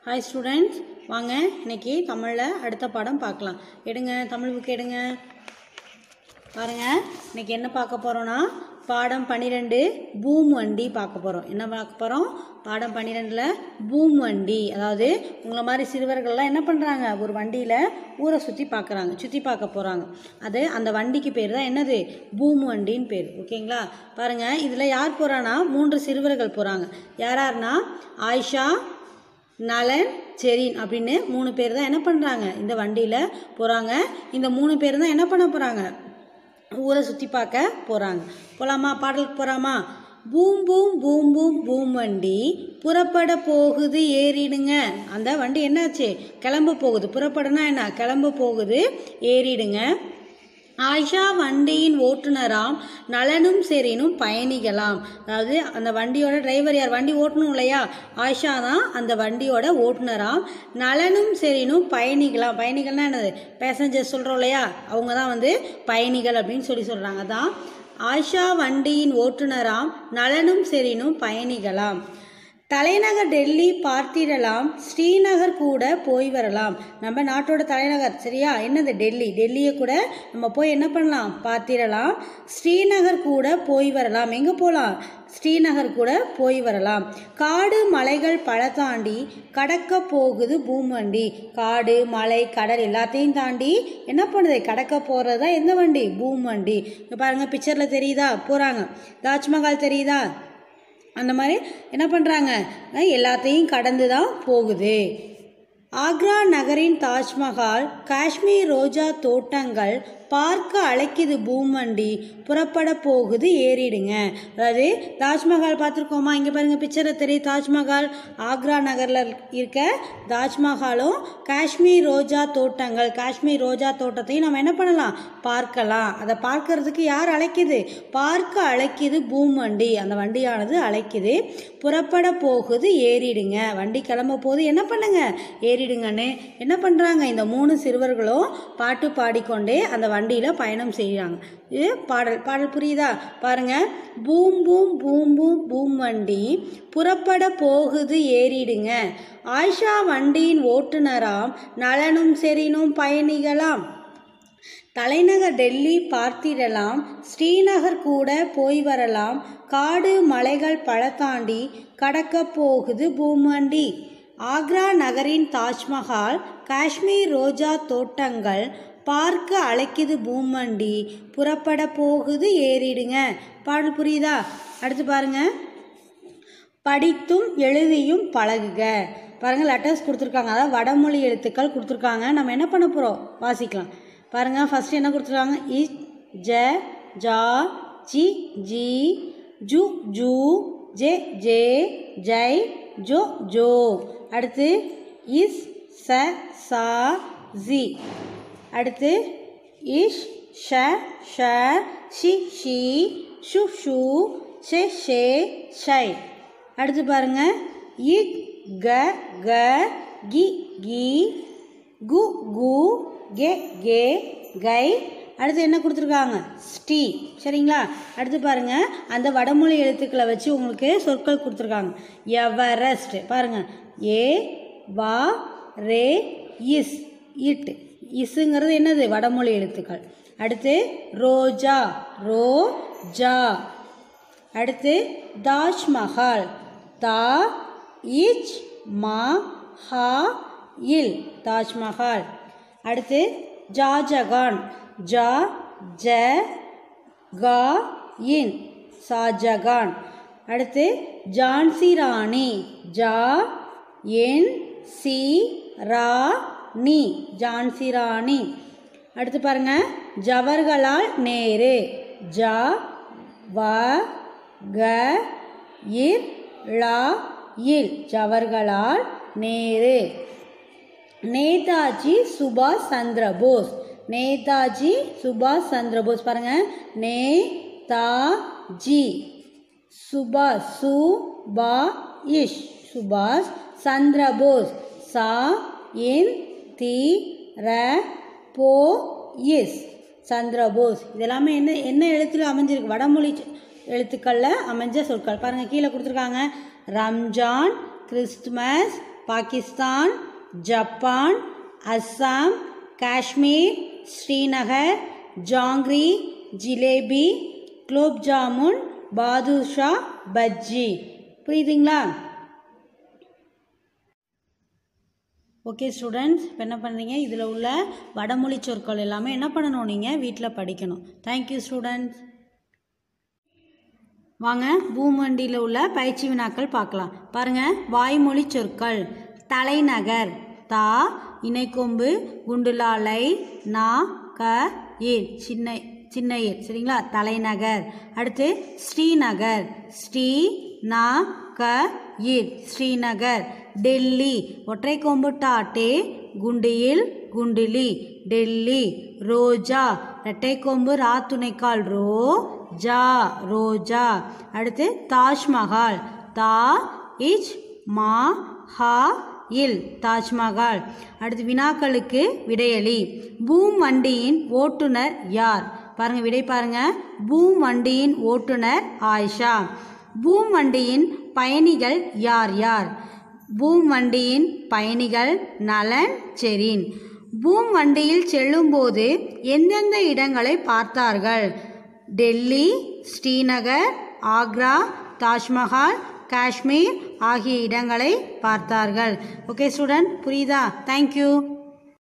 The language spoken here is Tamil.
ஹாய் ஸ்டூடெண்ட்ஸ் வாங்க இன்னைக்கு தமிழில் அடுத்த பாடம் பார்க்கலாம் எடுங்க தமிழ் புக் எடுங்க பாருங்க இன்னைக்கு என்ன பார்க்க போகிறோன்னா பாடம் பன்னிரெண்டு பூம் வண்டி பார்க்க போகிறோம் என்ன பார்க்க போகிறோம் பாடம் பன்னிரெண்டில் பூம் வண்டி அதாவது உங்களை மாதிரி சிறுவர்கள்லாம் என்ன பண்ணுறாங்க ஒரு வண்டியில் ஊரை சுற்றி பார்க்குறாங்க சுற்றி பார்க்க போகிறாங்க அது அந்த வண்டிக்கு பேர் தான் என்னது பூம் வண்டின்னு பேர் ஓகேங்களா பாருங்கள் இதில் யார் போகிறான்னா மூன்று சிறுவர்கள் போகிறாங்க யார் யாருன்னா ஆயிஷா நலன் செரின் அப்படின்னு மூணு பேர் தான் என்ன பண்ணுறாங்க இந்த வண்டியில் போகிறாங்க இந்த மூணு பேர் தான் என்ன பண்ண போகிறாங்க ஊரை சுற்றி பார்க்க போகிறாங்க போகலாமா பாடலுக்கு போகிறாமா பூம் பூம் பூம் பூம் பூம் வண்டி புறப்பட போகுது ஏறிடுங்க அந்த வண்டி என்னாச்சு கிளம்ப போகுது புறப்படனா என்ன கிளம்ப போகுது ஏறிடுங்க ஆயிஷா வண்டியின் ஓட்டுநராம் நலனும் செரினும் பயணிகளாம் அதாவது அந்த வண்டியோட டிரைவர் யார் வண்டி ஓட்டணும் இல்லையா ஆயிஷா தான் அந்த வண்டியோட ஓட்டுநராம் நலனும் செரினும் பயணிகளாம் பயணிகள்னா என்னது பேசஞ்சர் சொல்கிறோம் இல்லையா அவங்க தான் வந்து பயணிகள் அப்படின்னு சொல்லி சொல்கிறாங்க தான் ஆயிஷா வண்டியின் ஓட்டுநராம் நலனும் செரினும் பயணிகளாம் தலைநகர் டெல்லி பார்த்திடலாம் ஸ்ரீநகர் கூட போய் வரலாம் நம்ம நாட்டோட தலைநகர் சரியா என்னது டெல்லி டெல்லியை கூட நம்ம போய் என்ன பண்ணலாம் பார்த்திடலாம் ஸ்ரீநகர் கூட போய் வரலாம் எங்கே போகலாம் ஸ்ரீநகர் கூட போய் வரலாம் காடு மலைகள் பல தாண்டி கடக்க போகுது பூமண்டி காடு மலை கடல் எல்லாத்தையும் தாண்டி என்ன பண்ணுது கடக்க போகிறது தான் எந்த வண்டி பூமண்டி இங்கே பாருங்கள் பிக்சரில் தெரியுதா போகிறாங்க தாஜ்மஹால் தெரியுதா அந்த மாதிரி என்ன பண்ணுறாங்க எல்லாத்தையும் கடந்து தான் போகுது ஆக்ரா நகரின் தாஜ்மஹால் காஷ்மீர் ரோஜா தோட்டங்கள் பார்க்க அழைக்குது பூமண்டி புறப்பட போகுது ஏறிடுங்க அதாவது தாஜ்மஹால் பார்த்துருக்கோமா இங்கே பாருங்கள் பிக்சரில் தெரியும் தாஜ்மஹால் ஆக்ரா நகரில் இருக்க தாஜ்மஹாலும் காஷ்மீர் ரோஜா தோட்டங்கள் காஷ்மீர் ரோஜா தோட்டத்தையும் நம்ம என்ன பண்ணலாம் பார்க்கலாம் அதை பார்க்கறதுக்கு யார் அழைக்குது பார்க்க அழைக்குது பூமண்டி அந்த வண்டியானது அழைக்குது புறப்பட போகுது ஏறிடுங்க வண்டி கிளம்ப போது என்ன பண்ணுங்க ஏறிடுங்கன்னு என்ன பண்ணுறாங்க இந்த மூணு சிறுவர்களும் பாட்டு பாடிக்கொண்டே அந்த வண்டியில் பயணம் செய்கிறாங்க இது பாடல் பாடல் புரியுதா பாருங்க பூம் பூம் பூம் பூம் பூம் வண்டி புறப்பட போகுது ஏறிடுங்க ஆயிஷா வண்டியின் ஓட்டுநராம் நலனும் செரினும் பயணிகளாம் தலைநகர் டெல்லி பார்த்திடலாம் ஸ்ரீநகர் கூட போய் வரலாம் காடு மலைகள் பல தாண்டி கடக்க போகுது பூமண்டி ஆக்ரா நகரின் தாஜ்மஹால் காஷ்மீர் ரோஜா தோட்டங்கள் பார்க்க அழைக்குது பூமண்டி புறப்பட போகுது ஏறிடுங்க பாடல் புரியுதா அடுத்து பாருங்க படித்தும் எழுதியும் பழகுக பாருங்கள் லெட்டர்ஸ் கொடுத்துருக்காங்க அதாவது வடமொழி எழுத்துக்கள் கொடுத்துருக்காங்க நம்ம என்ன பண்ண போகிறோம் வாசிக்கலாம் பாருங்கள் ஃபஸ்ட்டு என்ன கொடுத்துருக்காங்க இ ஜ ஜா ஜி ஜி ஜு ஜூ ஜே ஜே ஜை ஜோ ஜோ அடுத்து இஸ் ச சா ஜி அடுத்து இஷ் ஷ ஷ ஷி ஷி ஷு ஷு ஷே ஷே ஷை அடுத்து பாருங்க இ க க கி கி கு கு கே கே கை அடுத்து என்ன கொடுத்துருக்காங்க ஸ்டீ சரிங்களா அடுத்து பாருங்க அந்த வடமொழி எழுத்துக்களை வச்சு உங்களுக்கு சொற்கள் கொடுத்துருக்காங்க எவரெஸ்ட் பாருங்க ஏ வா ரே இஸ் இட் இசுங்கிறது என்னது வடமொழி எழுத்துக்கள் அடுத்து ரோஜா ரோ ஜா அடுத்து தாஜ்மஹால் தா இச் மா ஹா இல் தாஜ்மஹால் அடுத்து ஜாஜகான் ஜா ஜ கா இன் ஷாஜகான் அடுத்து ஜான்சி ராணி ஜா என் சி ரா நீ ஜான்சி ராணி அடுத்து பாருங்க ஜவஹர்லால் நேரு ஜா வ க இர் லா இல் ஜவஹர்லால் நேரு நேதாஜி சுபாஷ் சந்திர போஸ் நேதாஜி சுபாஷ் சந்திர போஸ் பாருங்க நே தா ஜி சுபாஷ் சு பா இஷ் சுபாஷ் சந்திர போஸ் சா இன் தி ர போ இஸ் சந்திரபோஸ் இதெல்லாமே என்ன என்ன எழுத்தில் அமைஞ்சிருக்கு வடமொழி எழுத்துக்களில் அமைஞ்ச சொற்கள் பாருங்கள் கீழே கொடுத்துருக்காங்க ரம்ஜான் கிறிஸ்துமஸ் பாகிஸ்தான் ஜப்பான் அஸ்ஸாம் காஷ்மீர் ஸ்ரீநகர் ஜாங்கிரி ஜிலேபி குலோப் ஜாமுன் பாதுஷா பஜ்ஜி புரியுதுங்களா ஓகே ஸ்டூடெண்ட்ஸ் இப்போ என்ன பண்ணுறீங்க இதில் உள்ள வடமொழி சொற்கள் எல்லாமே என்ன பண்ணணும் நீங்கள் வீட்டில் படிக்கணும் தேங்க்யூ ஸ்டூடெண்ட்ஸ் வாங்க பூமண்டியில் உள்ள பயிற்சி வினாக்கள் பார்க்கலாம் பாருங்கள் வாய்மொழி சொற்கள் தலைநகர் தா இணைக்கொம்பு குண்டுலாலை நா க ஏர் சின்ன சின்ன ஏர் சரிங்களா தலைநகர் அடுத்து ஸ்ரீநகர் ஸ்ரீ நா க ஈர் ஸ்ரீநகர் டெல்லி ஒற்றை கொம்பு டாட்டே குண்டியில் குண்டிலி டெல்லி ரோஜா இரட்டை கொம்பு ரா துணைக்கால் ரோ ஜா ரோஜா அடுத்து தாஜ்மஹால் தா இச் மா ஹா இல் தாஜ்மஹால் அடுத்து வினாக்களுக்கு விடையளி பூம் வண்டியின் ஓட்டுநர் யார் பாருங்க விடை பாருங்க பூம் வண்டியின் ஓட்டுநர் ஆயிஷா பூம் வண்டியின் பயணிகள் யார் யார் பூம் வண்டியின் பயணிகள் நலன் செரின் பூம் வண்டியில் செல்லும்போது எந்தெந்த இடங்களை பார்த்தார்கள் டெல்லி ஸ்ரீநகர் ஆக்ரா தாஜ்மஹால் காஷ்மீர் ஆகிய இடங்களை பார்த்தார்கள் ஓகே ஸ்டூடெண்ட் புரியுதா தேங்க்யூ